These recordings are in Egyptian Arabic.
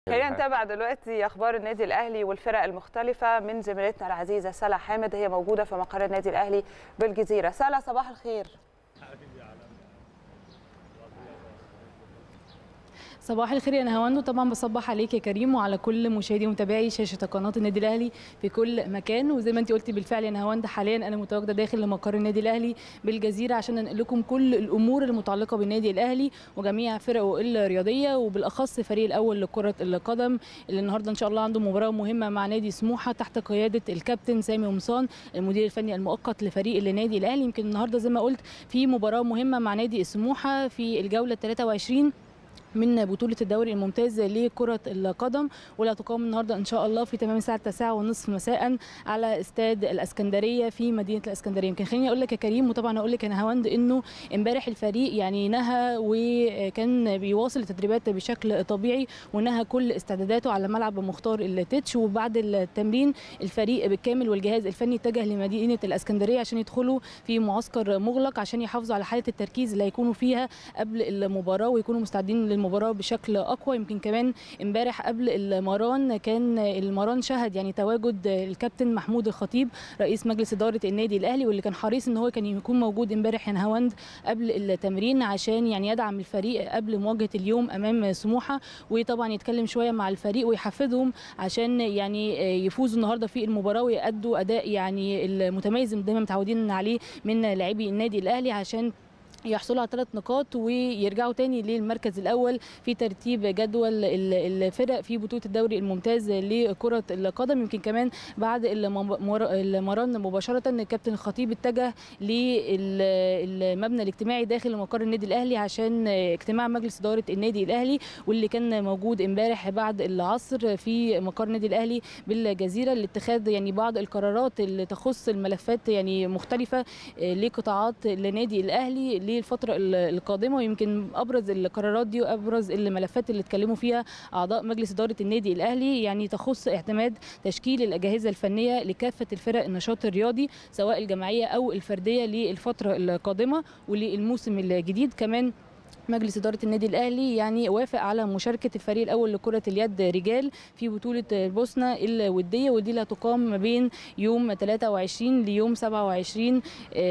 خلينا نتابع دلوقتي اخبار النادي الاهلي والفرق المختلفه من زميلتنا العزيزه سلا حامد هي موجوده في مقر النادي الاهلي بالجزيره سلا صباح الخير صباح الخير يا نهاوند طبعا بصبح عليك يا كريم وعلى كل مشاهدي ومتابعي شاشه قناه النادي الاهلي في كل مكان وزي ما انت قلتي بالفعل يا نهاوند حاليا انا متواجده داخل مقر النادي الاهلي بالجزيره عشان ننقل لكم كل الامور المتعلقه بالنادي الاهلي وجميع فرقه الرياضيه وبالاخص الفريق الاول لكره القدم اللي النهارده ان شاء الله عنده مباراه مهمه مع نادي سموحه تحت قياده الكابتن سامي قمصان المدير الفني المؤقت لفريق النادي الاهلي يمكن النهارده زي ما قلت في مباراه مهمه مع نادي سموحه في الجوله 23 من بطولة الدوري الممتاز لكرة القدم واللي هتقام النهارده إن شاء الله في تمام الساعة 9 ونصف مساء على استاد الإسكندرية في مدينة الإسكندرية يمكن خليني أقول لك يا كريم وطبعا أقول لك أنا هوند إنه امبارح الفريق يعني نهى وكان بيواصل التدريبات بشكل طبيعي ونهى كل استعداداته على ملعب مختار التتش وبعد التمرين الفريق بالكامل والجهاز الفني اتجه لمدينة الإسكندرية عشان يدخلوا في معسكر مغلق عشان يحافظوا على حالة التركيز اللي هيكونوا فيها قبل المباراة ويكونوا مستعدين للمباراه بشكل اقوى يمكن كمان امبارح قبل المران كان المران شهد يعني تواجد الكابتن محمود الخطيب رئيس مجلس اداره النادي الاهلي واللي كان حريص ان هو كان يكون موجود امبارح هند قبل التمرين عشان يعني يدعم الفريق قبل مواجهه اليوم امام سموحه وطبعا يتكلم شويه مع الفريق ويحفزهم عشان يعني يفوزوا النهارده في المباراه ويأدوا اداء يعني المتميز اللي دايما متعودين عليه من لاعبي النادي الاهلي عشان يحصلوا على ثلاث نقاط ويرجعوا تاني للمركز الاول في ترتيب جدول الفرق في بطوله الدوري الممتاز لكره القدم يمكن كمان بعد المران مباشره الكابتن الخطيب اتجه للمبنى الاجتماعي داخل مقر النادي الاهلي عشان اجتماع مجلس اداره النادي الاهلي واللي كان موجود امبارح بعد العصر في مقر النادي الاهلي بالجزيره لاتخاذ يعني بعض القرارات اللي تخص الملفات يعني مختلفه لقطاعات النادي الاهلي للفتره القادمه ويمكن ابرز القرارات دي وابرز الملفات اللي اتكلموا فيها اعضاء مجلس اداره النادي الاهلي يعني تخص اعتماد تشكيل الاجهزه الفنيه لكافه الفرق النشاط الرياضي سواء الجماعيه او الفرديه للفتره القادمه وللموسم الجديد كمان مجلس إدارة النادي الأهلي يعني وافق على مشاركة الفريق الأول لكرة اليد رجال في بطولة البوسنة الودية ودي اللي هتقام ما بين يوم 23 ليوم 27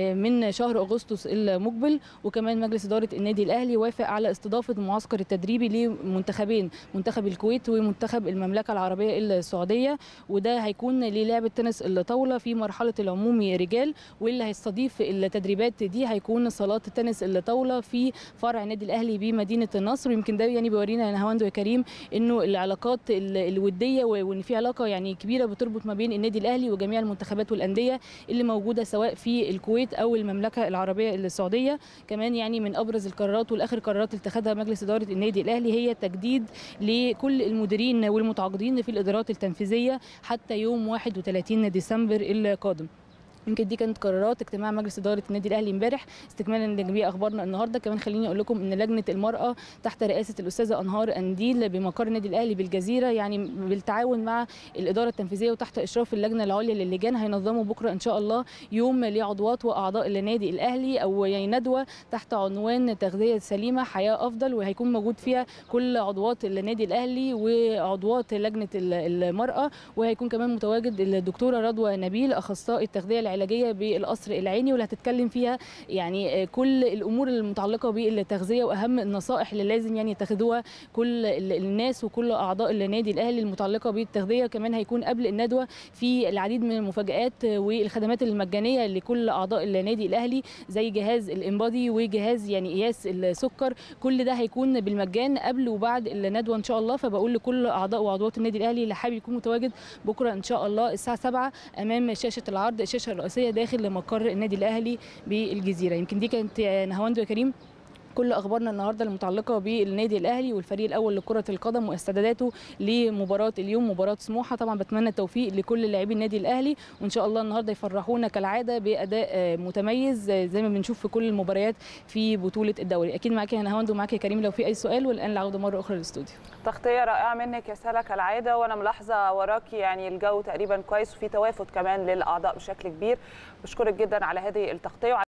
من شهر أغسطس المقبل وكمان مجلس إدارة النادي الأهلي وافق على استضافة المعسكر التدريبي لمنتخبين منتخب الكويت ومنتخب المملكة العربية السعودية وده هيكون للعبة تنس الطاولة في مرحلة العمومي رجال واللي هيستضيف التدريبات دي هيكون صالات التنس الطاولة في فرع نادي الاهلي بمدينه النصر ويمكن ده يعني بيورينا يا نهاوند وكريم انه العلاقات الوديه وان في علاقه يعني كبيره بتربط ما بين النادي الاهلي وجميع المنتخبات والانديه اللي موجوده سواء في الكويت او المملكه العربيه السعوديه كمان يعني من ابرز القرارات والاخر قرارات اللي اتخذها مجلس اداره النادي الاهلي هي تجديد لكل المديرين والمتعاقدين في الادارات التنفيذيه حتى يوم 31 ديسمبر القادم يمكن دي كانت قرارات اجتماع مجلس اداره النادي الاهلي امبارح استكمالا لجميع اخبارنا النهارده كمان خليني اقول لكم ان لجنه المراه تحت رئاسه الاستاذه انهار انديل بمقر النادي الاهلي بالجزيره يعني بالتعاون مع الاداره التنفيذيه وتحت اشراف اللجنه العليا للجان هينظموا بكره ان شاء الله يوم لعضوات واعضاء النادي الاهلي او يعني ندوه تحت عنوان تغذيه سليمه حياه افضل وهيكون موجود فيها كل عضوات النادي الاهلي وعضوات لجنه المراه وهيكون كمان متواجد الدكتوره رضوى نبيل اخصائي التغذيه العلاجيه بالقصر العيني واللي هتتكلم فيها يعني كل الامور المتعلقه بالتغذيه واهم النصائح اللي لازم يعني يتخذوها كل الناس وكل اعضاء النادي الاهلي المتعلقه بالتغذيه كمان هيكون قبل الندوه في العديد من المفاجات والخدمات المجانيه لكل اعضاء النادي الاهلي زي جهاز الانبادي وجهاز يعني قياس السكر كل ده هيكون بالمجان قبل وبعد الندوه ان شاء الله فبقول لكل اعضاء وعضوات النادي الاهلي اللي حابب يكون متواجد بكره ان شاء الله الساعه 7 امام شاشه العرض الشاشه الرئيسيه داخل مقر النادي الاهلي بالجزيره يمكن دي كانت نهاوند وكريم كل اخبارنا النهارده المتعلقه بالنادي الاهلي والفريق الاول لكره القدم واستعداداته لمباراه اليوم مباراه سموحه طبعا بتمنى التوفيق لكل لاعبي النادي الاهلي وان شاء الله النهارده يفرحونا كالعاده باداء متميز زي ما بنشوف في كل المباريات في بطوله الدوري اكيد معاكي يا نهاوند ومعاكي يا كريم لو في اي سؤال والان العوده مره اخرى للاستوديو تغطيه رائعه منك يا سلا كالعاده وانا ملاحظه وراكي يعني الجو تقريبا كويس وفي توافد كمان للاعضاء بشكل كبير بشكرك جدا على هذه التغطيه